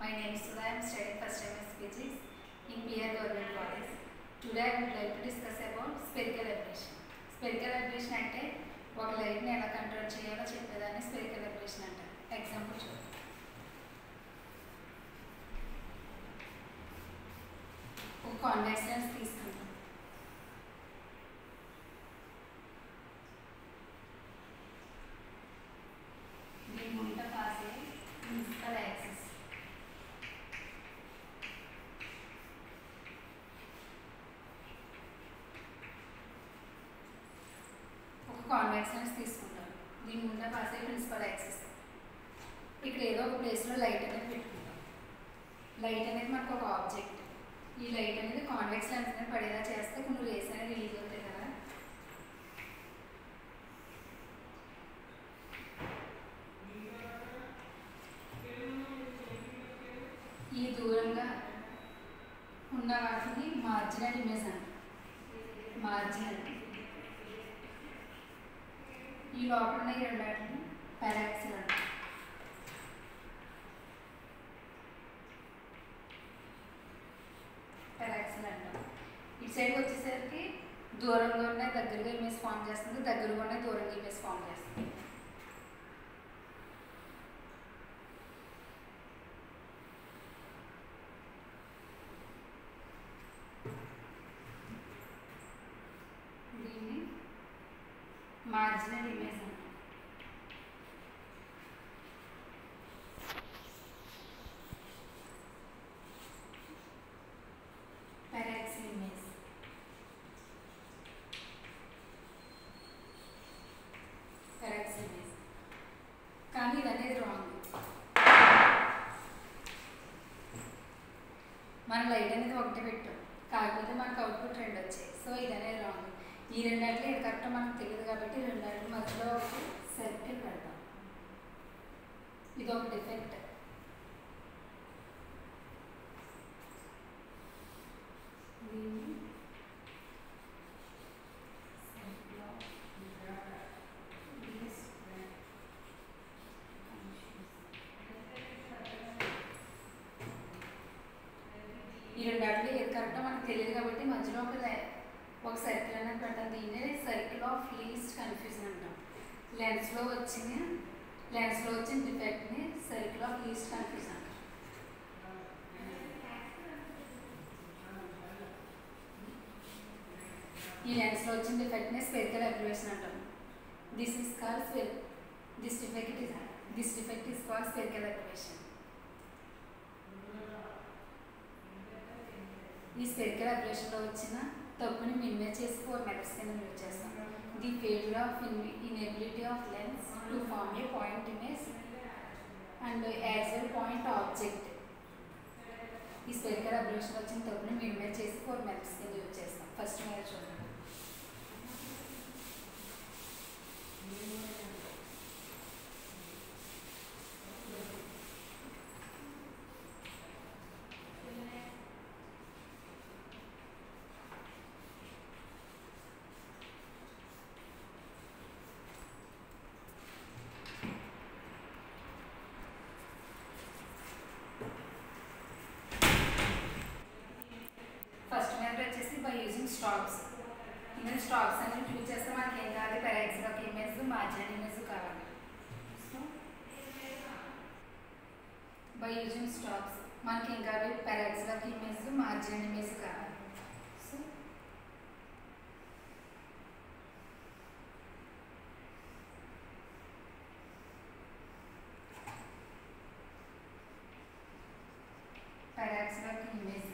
My name is Sudha. I am studying first year Maths Physics in PR Government College. Today I would like to discuss about spherical aberration. Spherical aberration అంటే ఒక లైట్ని ఎలా control చేయాలో చెప్పేదాన్ని spherical aberration అంటారు example చూద్దాం ఒక convex lens తీసుకుంటాం దీని గుంట పాస్ అయ్యే ప్రిన్సిపల్ యాక్సిస్ ఒక కాన్వెక్స్ లెన్స్ తీసుకుంటాం దీని గుండా పాస్ అయ్యే ప్రిన్సిపల్ యాక్సిస్ ఇక్కడ ఏదో ఒక ప్లేస్లో లైట్ అనేది పెట్టుకుంటాం లైట్ అనేది మనకు ఒక ఆబ్జెక్ట్ ఈ లైట్ అనేది కాన్వెక్స్ లెన్స్ అనేది పడేలా చేస్తే కొన్ని రేస్ అనేది రిలీజ్ అవుతాయి కదా ఈ దూరంగా ఉన్న వాటిని మార్జినల్ ఇమేజ్ అంట మార్జినల్ ఈ లోపల ఉన్న ఈ రెండు వాటిని పారాక్సిల్ అంట పారాక్సిల్ అంటాం ఇటు సైడ్ వచ్చేసరికి దూరంగా ఉన్న దగ్గరగా ఇమేజ్ ఫామ్ చేస్తుంది దగ్గరగా ఉన్న దూరంగా ఇమేజ్ ఫామ్ చేస్తుంది దీన్ని మార్జినల్ ఇమేజ్ అంటాం పారాక్సిల్ ఇమేజ్ పారాక్సిల్ ఇమేజ్ కానీ ఇది అనేది రాంగ్ మన లైట్ అనేది ఒకటి పెట్టాం కాకపోతే మనకు అవుట్పుట్ రెండు వచ్చాయి సో ఇది అనేది రాంగ్ ఈ రెండాట్లు ఇది కరెక్ట్ మనకు తెలియదు కాబట్టి ఈ రెండాట్లు మధ్యలో ఒక సర్కిల్ పెడతాం ఇది ఒక డిఫెక్ట్ దీన్ని circle of least ఈ రెండాట్లు ఏది కరెక్టో మనకు తెలియదు కాబట్టి మధ్యలో ఒక లై- ఒక సర్కిల్ అనేది పెడతాం దీన్నే సర్కిల్ ఆఫ్ లీస్ట్ కన్ఫ్యూజన్ అంటాం లెన్స్లో వచ్చిన లెన్స్లో వచ్చిన డిఫెక్ట్ని సర్కిల్ ఆఫ్ లీస్ట్ కన్ఫ్యూజన్ అంటాం ఈ లెన్స్లో వచ్చిన డిఫెక్ట్ని స్పెరికల్ అబ్రివేషన్ అంటాం this is call spher this defect is this defect is call spherical aberration ఈ స్పెరికల్ అబ్రివేషన్లో వచ్చిన తప్పుని మినిమైజ్ చేసి ఫోర్ మెథడ్స్ కింద యూజ్ చేస్తాం the failure of inability of lens to form a point image and as well point object ఈ spherical aberration వచ్చిన తప్పుని మినిమైజ్ చేసి ఫోర్ మెథడ్స్ కింద యూజ్ చేస్తాం ఫస్ట్ మీద చూడండి ఫస్ట్ మెథడ్ వచ్చేసి బై యూజింగ్ స్టాక్స్ ఇందులో స్టాక్స్ అనేది యూజ్ చేస్తే మనకి ఏం కావాలి పెరాక్సిల్ ఒక ఇమేజ్ మార్జినల్ ఇమేజ్ కావాలి సో బై యూజింగ్ స్టాక్స్ మనకి ఏం కావాలి పెరాక్సిల్ ఒక ఇమేజ్ మార్జినల్ ఇమేజ్ కావాలి సో పెరాక్సిల్ ఒక ఇమేజ్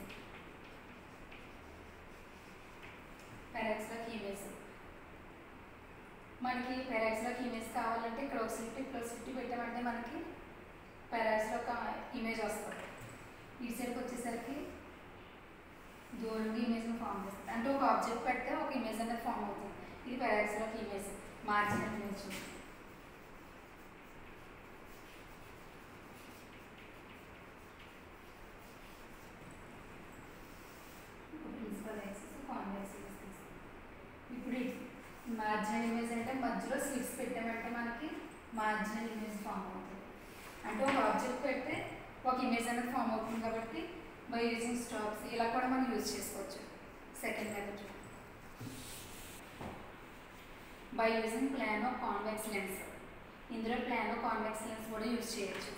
పెరాక్స్లోకి ఇమేజ్ మనకి పెరాక్స్లోకి ఇమేజ్ కావాలంటే ఇక్కడ ఒక సిటీ ఇక్కడ ఒక సిటీ పెట్టామంటే మనకి పెరాక్స్లో ఒక ఇమేజ్ వస్తుంది ఈ సైడ్కి వచ్చేసరికి దూరంగా ఇమేజ్ని ఫామ్ చేస్తుంది అంటే ఒక ఆబ్జెక్ట్ పెడితే ఒక ఇమేజ్ అనేది ఫామ్ అవుతుంది ఇది పెరాక్స్లోకి image marginal image principal axis convex axis ఇప్పుడు ఇది మార్జినల్ ఇమేజ్ అంటే మధ్యలో స్లిట్స్ పెట్టామంటే మనకి మార్జినల్ ఇమేజ్ ఫామ్ అవుతుంది అంటే ఒక ఆబ్జెక్ట్ పెడితే ఒక ఇమేజ్ అనేది ఫామ్ అవుతుంది కాబట్టి బై యూజింగ్ స్టాప్స్ ఇలా కూడా మనం యూజ్ చేసుకోవచ్చు second method by using plan of convex lens ఇందులో ప్లాన్ ఆఫ్ కాన్వెక్స్ లెన్స్ కూడా యూజ్ చేయొచ్చు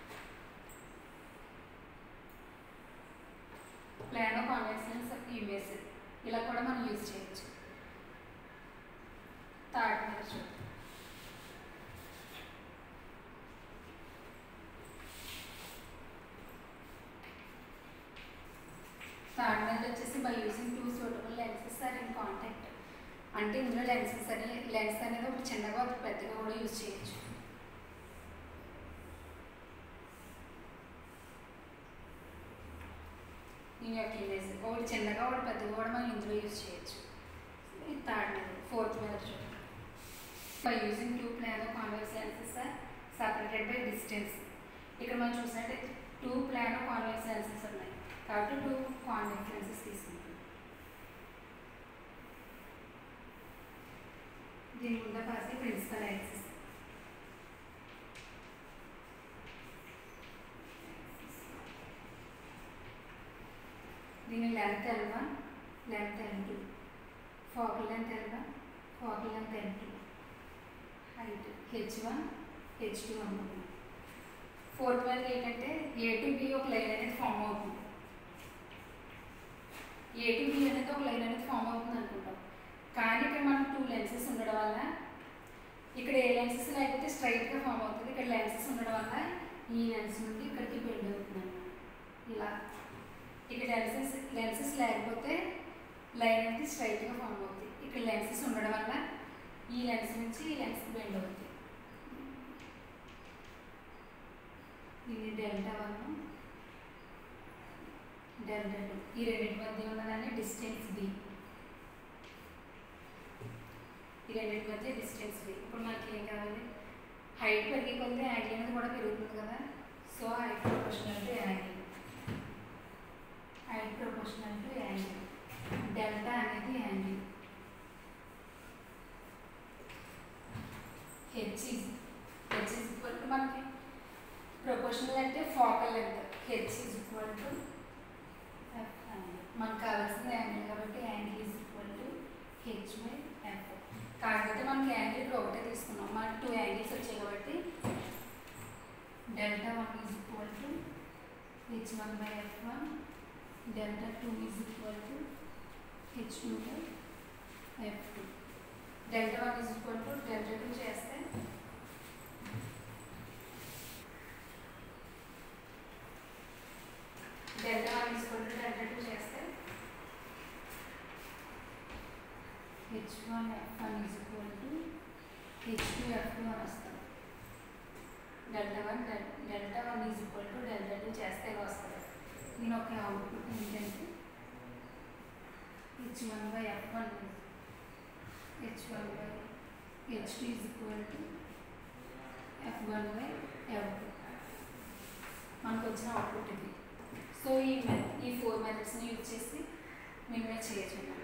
plan of convex lens of image ఇలా కూడా మనం యూజ్ చేయొచ్చు థర్డ్ మెథడ్ చూద్దాం థర్డ్ మెథడ్ వచ్చేసి by using two suitable lenses are in contact అంటే ఇందులో లెన్సెస్ అనే లెన్స్ అనేది ఒకటి చిన్నగా ఒకటి పెద్దగా కూడా యూజ్ చేయొచ్చు ఈ యొక్క ఇమేజ్ ఒకటి చిన్నగా ఒకటి పెద్దగా కూడా మనం ఇందులో యూజ్ చేయొచ్చు ఇది థర్డ్ మెథడ్ ఫోర్త్ మెథడ్ చూడండి by using two plan convex lenses are separated by distance ఇక్కడ మనం చూసినట్టయితే టూ ప్లాన్ కాన్వెక్స్ లెన్సెస్ ఉన్నాయి కాబట్టి టూ కాన్వెక్స్ లెన్సెస్ తీసుకుంటాం దీని ముందు కాసి ప్రిన్సిపల్ యాక్సిస్ దీని length L one length L two focal length L one focal length L two height H one H two అనుకుంటున్నాం ఫోర్త్ వరకు ఏంటంటే ఏ టు బి ఒక లైన్ అనేది ఫామ్ అవుతుంది ఏ టు బి అనేది ఒక లైన్ అనేది ఫామ్ అవుతుంది అనుకుంటాం కానీ ఇక్కడ మనకు టూ లెన్సెస్ ఉండడం వల్ల ఇక్కడ ఏ లెన్సెస్ లేకపోతే స్ట్రైట్గా ఫామ్ అవుతుంది ఇక్కడ లెన్సెస్ ఉండడం వల్ల ఈ లెన్స్ నుండి ఇక్కడికి బెండ్ అవుతుంది అన్నమాట ఇలా ఇక్కడ లెన్సెస్ లెన్సెస్ లేకపోతే లైన్ అనేది స్ట్రైట్గా ఫామ్ అవుతుంది ఇక్కడ లెన్సెస్ ఉండడం వల్ల ఈ లెన్స్ నుంచి ఈ లెన్స్ బెండ్ అవుతుంది ఇది డెల్టా వన్ డెల్టా టూ ఈ రెండింటి మధ్య ఉన్నదాన్ని డిస్టెన్స్ డి ఈ రెండింటి మధ్య డిస్టెన్స్ డి ఇప్పుడు మనకి ఏం కావాలి హైట్ పెరిగే కొద్ది యాంగిల్ అనేది కూడా పెరుగుతుంది కదా so height proportional to angle height proportional to angle delta అనేది angle H is H is equal to మనకి ప్రొపోర్షనల్ అంటే focal length H is equal to F angle మనకు కావాల్సిన యాంగిల్ కాబట్టి angle is equal to H by F కాకపోతే మనకి angle ఇప్పుడు ఒకటే తీసుకున్నాం మనకి టూ యాంగిల్స్ వచ్చాయి కాబట్టి delta one is equal to H one by F one delta two is equal to H two by F two delta one is equal to delta two చేస్తే delta one is equal to delta two చేస్తే H one F one is equal to H two F two అని వస్తుంది delta one delta one is equal to delta two చేస్తే ఇలా వస్తుంది దీని ఒక output ఏంటంటే H one by F one H one by H two is equal to F one by F two మనకు వచ్చిన అవుట్పుట్ ఇది సో ఈ మె ఈ ఫోర్ మెథడ్స్ని యూజ్ చేసి మినిమైజ్ చేయొచ్చు